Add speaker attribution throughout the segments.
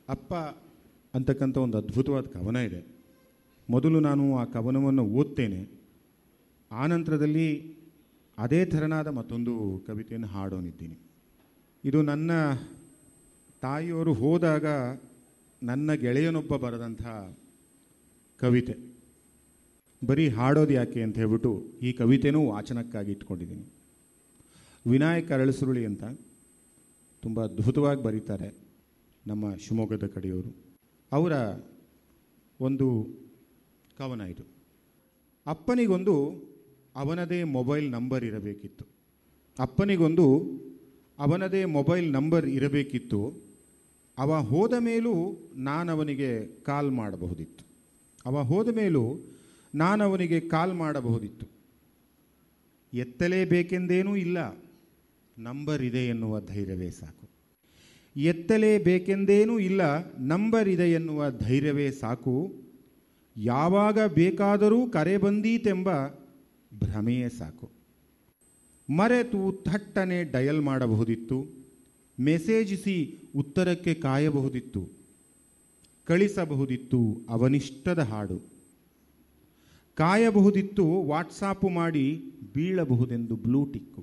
Speaker 1: ಅಪ್ಪ ಅಂತಕ್ಕಂಥ ಒಂದು ಅದ್ಭುತವಾದ ಕವನ ಇದೆ ಮೊದಲು ನಾನು ಆ ಕವನವನ್ನು ಓದ್ತೇನೆ ಆನಂತರದಲ್ಲಿ ಅದೇ ಥರನಾದ ಮತ್ತೊಂದು ಕವಿತೆಯನ್ನು ಹಾಡೋನಿದ್ದೀನಿ ಇದು ನನ್ನ ತಾಯಿಯವರು ಹೋದಾಗ ನನ್ನ ಗೆಳೆಯನೊಬ್ಬ ಬರೆದಂಥ ಕವಿತೆ ಬರೀ ಹಾಡೋದು ಯಾಕೆ ಅಂತ ಹೇಳ್ಬಿಟ್ಟು ಈ ಕವಿತೆನೂ ವಾಚನಕ್ಕಾಗಿ ಇಟ್ಕೊಂಡಿದ್ದೀನಿ ವಿನಾಯಕ್ ಅರಳಸುರುಳಿ ಅಂತ ತುಂಬ ಅದ್ಭುತವಾಗಿ ಬರೀತಾರೆ ನಮ್ಮ ಶಿವಮೊಗ್ಗದ ಕಡೆಯವರು ಅವರ ಒಂದು ಕವನ ಇದು ಅಪ್ಪನಿಗೊಂದು ಅವನದೇ ಮೊಬೈಲ್ ನಂಬರ್ ಇರಬೇಕಿತ್ತು ಅಪ್ಪನಿಗೊಂದು ಅವನದೇ ಮೊಬೈಲ್ ನಂಬರ್ ಇರಬೇಕಿತ್ತು ಅವ ಹೋದ ಮೇಲೂ ನಾನು ಅವನಿಗೆ ಕಾಲ್ ಮಾಡಬಹುದಿತ್ತು ಅವ ಹೋದ ಮೇಲೂ ನಾನು ಅವನಿಗೆ ಕಾಲ್ ಮಾಡಬಹುದಿತ್ತು ಎತ್ತಲೇಬೇಕೆಂದೇನೂ ಇಲ್ಲ ನಂಬರ್ ಇದೆ ಎನ್ನುವ ಧೈರ್ಯವೇ ಸಾಕು ಎತ್ತಲೇಬೇಕೆಂದೇನೂ ಇಲ್ಲ ನಂಬರ್ ಇದೆ ಎನ್ನುವ ಧೈರ್ಯವೇ ಸಾಕು ಯಾವಾಗ ಬೇಕಾದರೂ ಕರೆ ಬಂದೀತೆಂಬ ಭ್ರಮೆಯೇ ಸಾಕು ಮರೆತು ಥಟ್ಟನೆ ಡಯಲ್ ಮಾಡಬಹುದಿತ್ತು ಮೆಸೇಜಿಸಿ ಉತ್ತರಕ್ಕೆ ಕಾಯಬಹುದಿತ್ತು ಕಳಿಸಬಹುದಿತ್ತು ಅವನಿಷ್ಟದ ಹಾಡು ಕಾಯಬಹುದಿತ್ತು ವಾಟ್ಸಾಪು ಮಾಡಿ ಬೀಳಬಹುದೆಂದು ಬ್ಲೂ ಟಿಕ್ಕು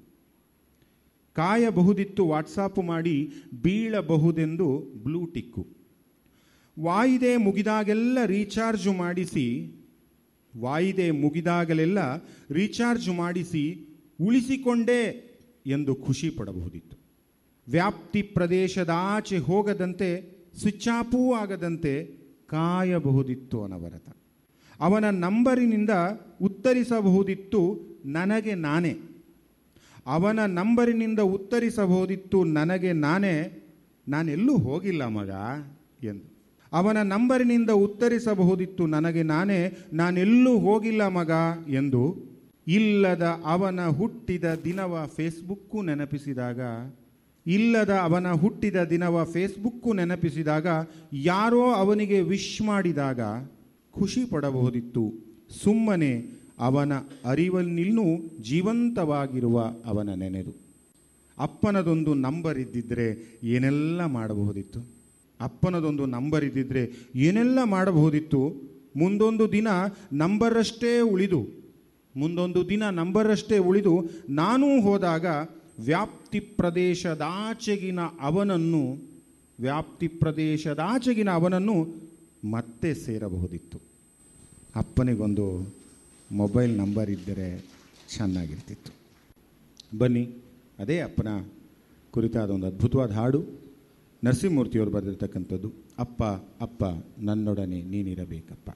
Speaker 1: ಕಾಯಬಹುದಿತ್ತು ವಾಟ್ಸಾಪು ಮಾಡಿ ಬೀಳಬಹುದೆಂದು ಬ್ಲೂ ಟಿಕ್ಕು ವಾಯಿದೆ ಮುಗಿದಾಗೆಲ್ಲ ರೀಚಾರ್ಜ್ ಮಾಡಿಸಿ ವಾಯಿದೆ ಮುಗಿದಾಗಲೆಲ್ಲ ರೀಚಾರ್ಜ್ ಮಾಡಿಸಿ ಉಳಿಸಿಕೊಂಡೇ ಎಂದು ಖುಷಿ ಪಡಬಹುದಿತ್ತು ವ್ಯಾಪ್ತಿ ಪ್ರದೇಶದಾಚೆ ಹೋಗದಂತೆ ಸ್ವಿಚ್ ಆಫೂ ಆಗದಂತೆ ಕಾಯಬಹುದಿತ್ತು ಅನವರತ ಅವನ ನಂಬರಿನಿಂದ ಉತ್ತರಿಸಬಹುದಿತ್ತು ನನಗೆ ನಾನೇ ಅವನ ನಂಬರಿನಿಂದ ಉತ್ತರಿಸಬಹುದಿತ್ತು ನನಗೆ ನಾನೇ ನಾನೆಲ್ಲೂ ಹೋಗಿಲ್ಲ ಮಗ ಎಂದು ಅವನ ನಂಬರಿನಿಂದ ಉತ್ತರಿಸಬಹುದಿತ್ತು ನನಗೆ ನಾನೇ ನಾನೆಲ್ಲೂ ಹೋಗಿಲ್ಲ ಮಗ ಎಂದು ಇಲ್ಲದ ಅವನ ಹುಟ್ಟಿದ ದಿನವ ಫೇಸ್ಬುಕ್ಕು ನೆನಪಿಸಿದಾಗ ಇಲ್ಲದ ಅವನ ಹುಟ್ಟಿದ ದಿನವ ಫೇಸ್ಬುಕ್ಕು ನೆನಪಿಸಿದಾಗ ಯಾರೋ ಅವನಿಗೆ ವಿಶ್ ಮಾಡಿದಾಗ ಖುಷಿ ಪಡಬಹುದಿತ್ತು ಸುಮ್ಮನೆ ಅವನ ಅರಿವನ್ನಿನ್ನೂ ಜೀವಂತವಾಗಿರುವ ಅವನ ನೆನೆದು ಅಪ್ಪನದೊಂದು ನಂಬರ್ ಇದ್ದಿದ್ದರೆ ಏನೆಲ್ಲ ಮಾಡಬಹುದಿತ್ತು ಅಪ್ಪನದೊಂದು ನಂಬರ್ ಇದ್ದಿದ್ದರೆ ಏನೆಲ್ಲ ಮಾಡಬಹುದಿತ್ತು ಮುಂದೊಂದು ದಿನ ನಂಬರಷ್ಟೇ ಉಳಿದು ಮುಂದೊಂದು ದಿನ ನಂಬರಷ್ಟೇ ಉಳಿದು ನಾನೂ ಹೋದಾಗ ವ್ಯಾಪ್ತಿ ಪ್ರದೇಶದಾಚೆಗಿನ ಅವನನ್ನು ವ್ಯಾಪ್ತಿ ಪ್ರದೇಶದಾಚೆಗಿನ ಅವನನ್ನು ಮತ್ತೆ ಸೇರಬಹುದಿತ್ತು ಅಪ್ಪನಿಗೊಂದು ಮೊಬೈಲ್ ನಂಬರ್ ಇದ್ದರೆ ಚೆನ್ನಾಗಿರ್ತಿತ್ತು ಬನ್ನಿ ಅದೇ ಅಪ್ಪನ ಕುರಿತಾದ ಒಂದು ಅದ್ಭುತವಾದ ಹಾಡು ನರಸಿಂಹಮೂರ್ತಿಯವರು ಬರೆದಿರ್ತಕ್ಕಂಥದ್ದು ಅಪ್ಪ ಅಪ್ಪ ನನ್ನೊಡನೆ ನೀನಿರಬೇಕಪ್ಪ